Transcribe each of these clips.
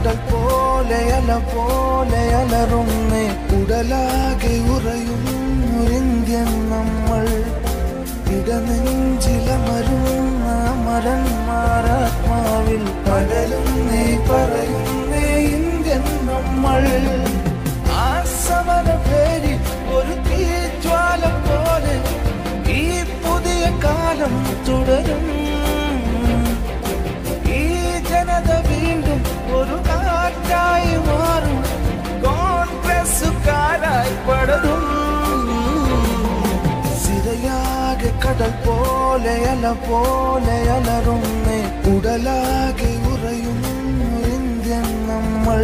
കടൽ പോലെ അല പോലെ അലറുന്നേ ഉടലാകെ ഉറയുന്നൊരിന്ത്യൻ നമ്മൾ ഇടനെഞ്ചിലമരുന്ന മരന്മാരാത്മാവിൽ പകരുന്നേ പറയുന്നേ ഇന്ത്യൻ നമ്മൾ ആ സമര പേരിൽ ഒരു തീജ്വാല പോലെ ഈ പുതിയ കാലം തുടരും ഈ ജനത വീണ്ടും ഒരു കാറ്റായി മാറും കോൺഗ്രസുകാരായി പടരും സിരയാകെ കടൽ പോലെ അല പോലെ അലറുന്നേ ഉടലാകെ ഉറയുന്നു ഇന്ത്യൻ നമ്മൾ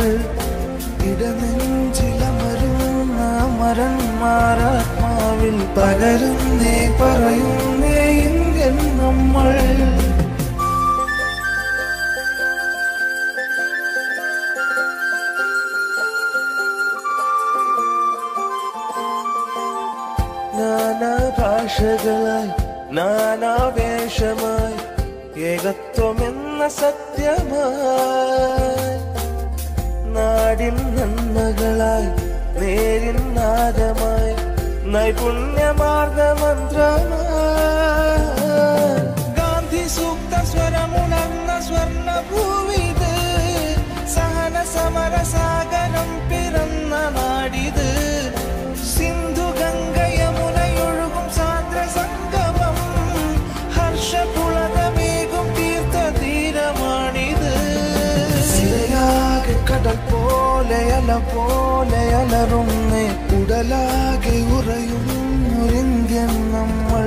ഇടനെഞ്ചിലമരുന്ന മരന്മാരാത്മാവിൽ പകരുന്നേ പറയുന്നേ ഇന്ത്യൻ നമ്മൾ നാനാ ഭാഷകളായി നാനാ വേഷമായി ഏകത്വമെന്ന സത്യമായി നാടിൻ നന്മകളായി നേരിൻ നാദമായി നൈപുണ്യമാർന്ന മന്ത്രമായി ഗാന്ധി സൂക്ത സ്വരമുണർന്ന സ്വർണ്ണ ഭൂവിത് സഹന സമര സാഗരം പിറന്ന നാടിത് സിന്ധു ഗംഗ യമുനയൊഴുകും സാന്ദ്ര സംഗമം ഹർഷപുളകമേകും തീർത്ഥ തീരമാണിത് സിരയാകെ കടൽ പോലെ അല പോലെ അലറുന്നേ ഉടലാകെ ഉറയുന്നൊരിന്ത്യൻ നമ്മൾ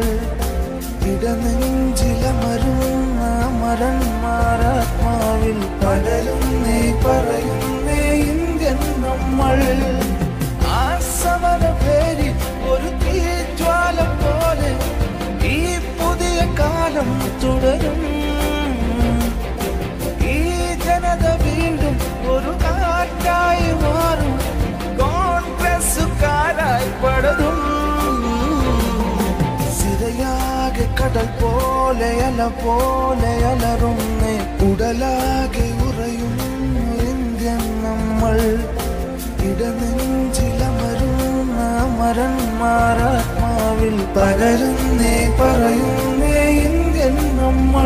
ഇടനെഞ്ചിലമരുന്ന മരന്മാരാത്മാവിൽ പടരുന്നേ പറയുന്നേ ഇന്ത്യൻ നമ്മൾ ആ സമര പേരിൽ ഒരു തീജ്വാല പോലെ ഈ പുതിയ കാലം തുടരും ഈ ജനത വീണ്ടും ഒരു കാറ്റായി മാറും കോൺഗ്രസുകാരായി പടരും സിരയാകെ കടൽ പോലെ അല പോലെ അലറുന്നേ ഉടലാകെ ഉറയുന്നു ഇന്ത്യൻ നമ്മൾ ഇടനെഞ്ചിലമരുന്ന മരന്മാരാത്മാവിൽ പകരുന്നേ പറയുന്നേ ഇന്ത്യൻ നമ്മൾ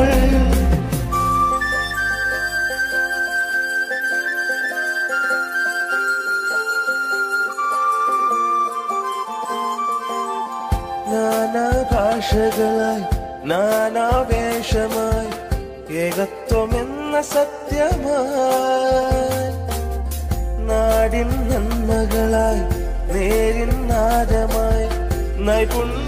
നാനാ ഭാഷകളായി നാനാ വേഷമായി ഏകത്വമെന്ന സത്യമായി നാടിൻ നന്മകളായി നേരിൻ നാദമായി നൈപുണ്യ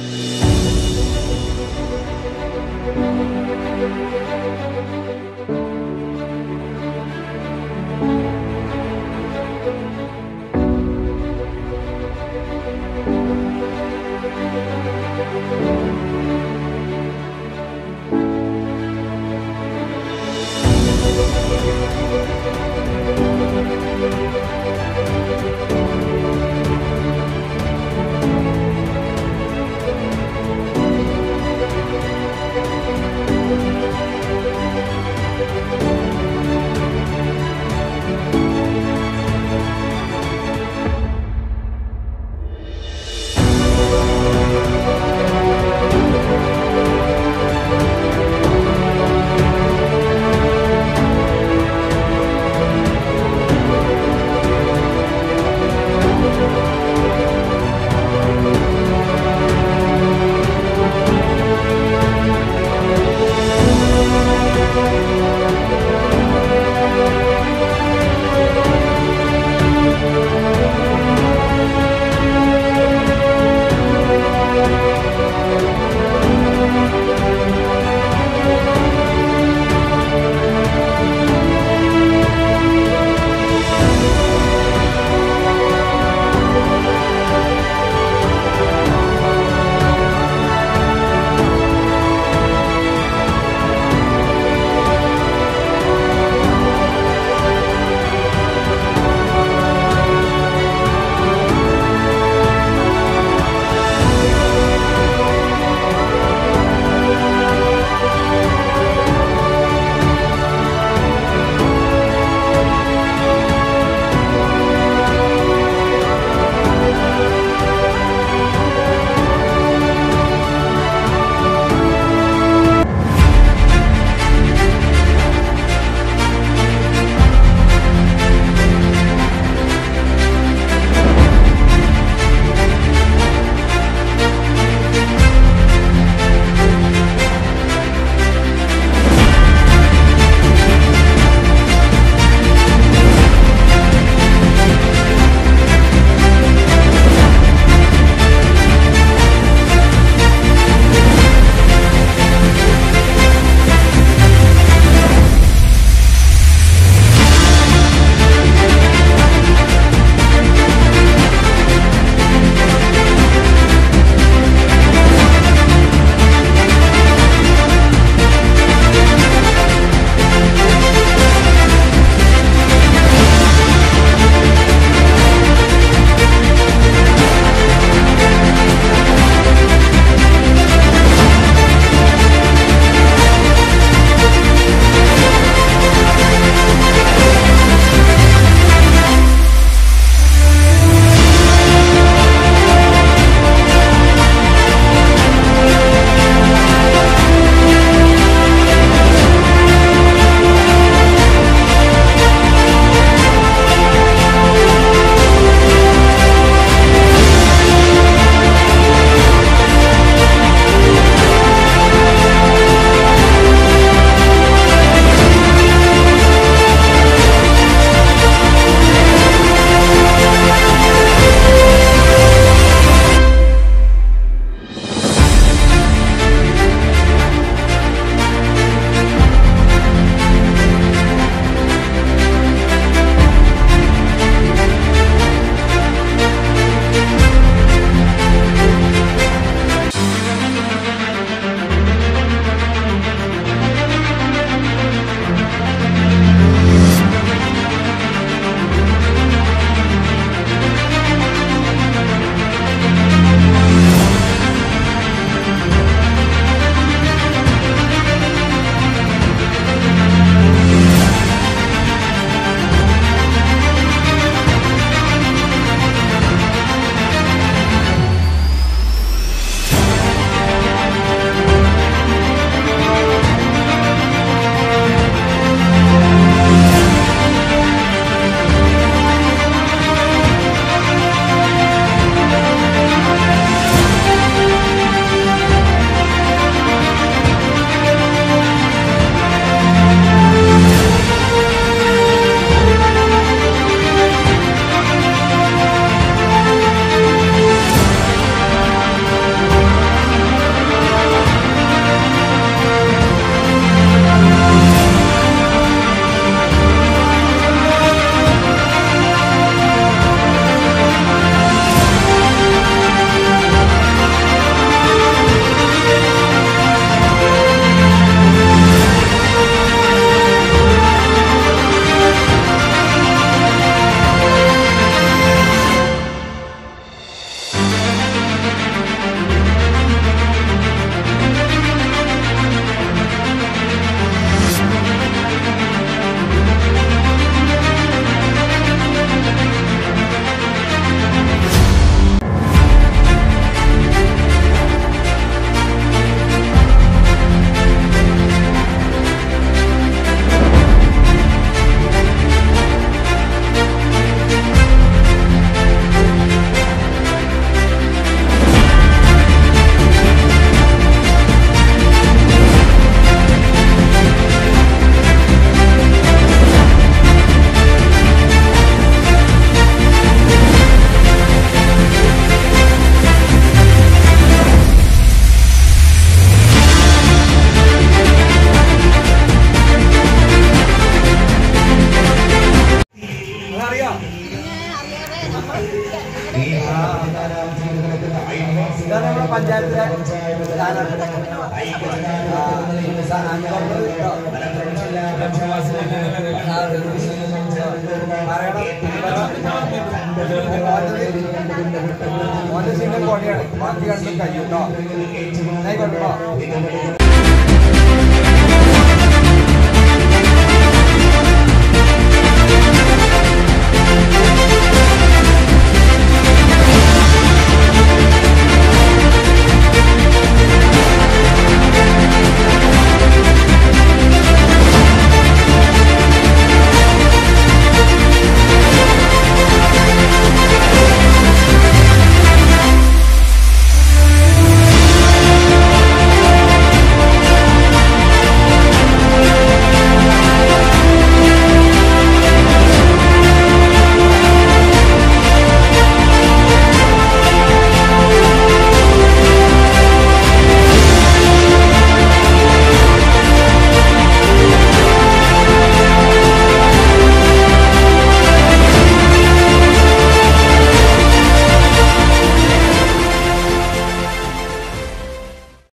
പഞ്ചായത്തിലെ സ്ഥാനാർത്ഥി ആ, സ- അൻവറിനോട് കേട്ടോ. ആ, പറയണം ഓന്റെ സിംഗൽ കോട്ടയാണ് ബാക്കി രണ്ടും കഴിയും കേട്ടോ ആയിക്കോട്ടെ കേട്ടോ